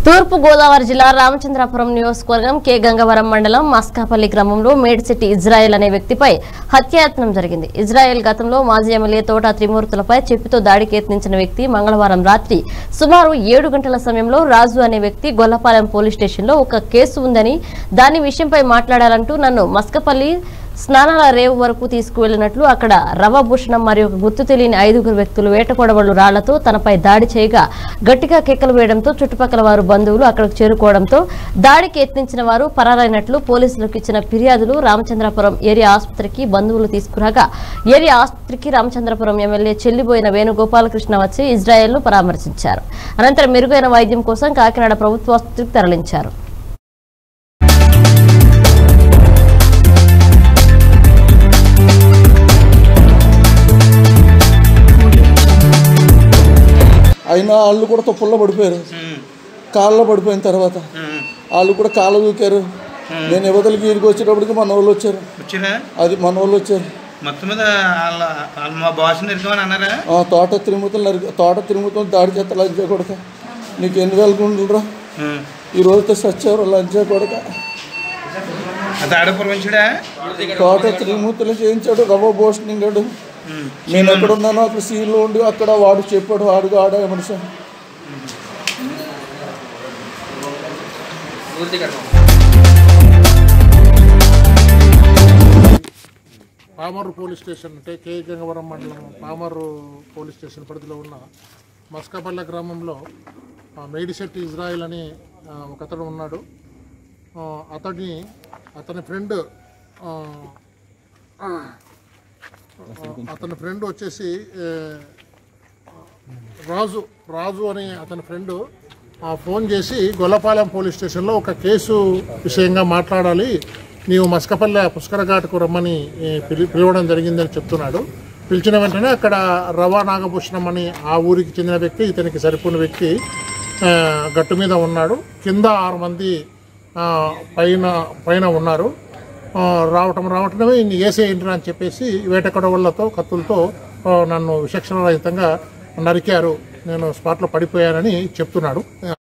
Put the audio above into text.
తూర్పు గోదావరి జిల్లా రామచంద్రాపురం నియోజకవర్గం కె గంగవరం మండలం మస్కాపల్లి గ్రామంలో మేడ్సిటీ ఇజ్రాయెల్ అనే వ్యక్తిపై హత్యాయత్నం జరిగింది ఇజ్రాయెల్ గతంలో మాజీ ఎమ్మెల్యే తోట త్రిమూర్తులపై చెప్పుతో దాడికి యత్నించిన వ్యక్తి మంగళవారం రాత్రి సుమారు ఏడు గంటల సమయంలో రాజు అనే వ్యక్తి గొల్లపాలెం పోలీస్ స్టేషన్లో ఒక కేసు ఉందని దాని విషయంపై మాట్లాడాలంటూ నన్ను మస్కపల్లి స్నానాల రేవు వరకు తీసుకువెళ్లినట్లు అక్కడ రవభూషణం మరియు ఒక గుర్తు తెలియని ఐదుగురు వ్యక్తులు వేటకొడవళ్లు రాళ్లతో తనపై దాడి చేయగా గట్టిగా కేకలు వేయడంతో చుట్టుపక్కల వారు బంధువులు అక్కడికి చేరుకోవడంతో దాడికి యత్నించిన వారు పరారైనట్లు పోలీసులకు ఇచ్చిన ఫిర్యాదులు రామచంద్రపురం ఏరియా ఆసుపత్రికి బంధువులు తీసుకురాగా ఏరియా ఆసుపత్రికి రామచంద్రపురం ఎమ్మెల్యే చెల్లిబోయిన వేణుగోపాలకృష్ణ వచ్చి ఇజ్రాయెల్ను పరామర్శించారు అనంతరం మెరుగైన వైద్యం కోసం కాకినాడ ప్రభుత్వ ఆసుపత్రికి తరలించారు అయినా వాళ్ళు కూడా తుప్పల్లో పడిపోయారు కాళ్ళలో పడిపోయిన తర్వాత వాళ్ళు కూడా కాళ్ళ దూకారు నేను యువతలకి ఈడికి వచ్చేటప్పటికి మన వాళ్ళు వచ్చారు వచ్చిరా అది మన వాళ్ళు వచ్చారు మొత్తం మీద వాళ్ళ వాళ్ళ మా బాస్ నిరకమని అన్నారా ఆ తోట తిరుమతులు నరికి తోట తిరుమతులు దాడి చేస్తా లంచే కొడక నీకు ఎన్ని వేల గుండెలురా ఉం. ఈ రోజుతో సచ్చారు లంచే కొడక అది ఆడపురవంచుడా తోట తిరుమతులు చేయించాడు రవ్వ భోషణింగాడు నేను ఎక్కడ ఉన్నానో అక్కడ సీన్లో ఉండి అక్కడ వాడు చెప్పాడు వాడు ఆడే మనిషి పామర్రు పోలీస్ స్టేషన్ అంటే కే గంగవరం మండలం పామర్రు పోలీస్ స్టేషన్ పరిధిలో ఉన్న మస్కాపల్లె గ్రామంలో ఆ, మేడిశెట్టి ఇజ్రాయిల్ అని ఆ, ఒక అతడు ఉన్నాడు ఆ, అతడిని అతని ఫ్రెండ్ ఆ, ఆ, అతని ఫ్రెండ్ వచ్చేసి ఏ, రాజు రాజు అనే అతని ఫ్రెండ్ ఆ ఫోన్ చేసి గొల్లపాలెం పోలీస్ స్టేషన్లో ఒక కేసు విషయంగా మాట్లాడాలి నీవు మస్కపల్లె పుష్కర ఘాట్కు రమ్మని ఏ, పిలి పిలవడం జరిగిందని చెప్తున్నాడు పిలిచిన వెంటనే అక్కడ రవా నాగభూషణం అని ఆ ఊరికి చెందిన వ్యక్తి ఇతనికి సరిపోయిన వ్యక్తి ఆ, గట్టు మీద ఉన్నాడు కింద ఆరు మంది ఆ, పైన పైన ఉన్నారు ఆ, రావటం రావటమే ఏసేయండి అని చెప్పేసి వేటకొడవళ్లతో కత్తులతో ఆ, నన్ను విచక్షణ రహితంగా నరికారు నేను స్పాట్లో పడిపోయానని చెప్తున్నాడు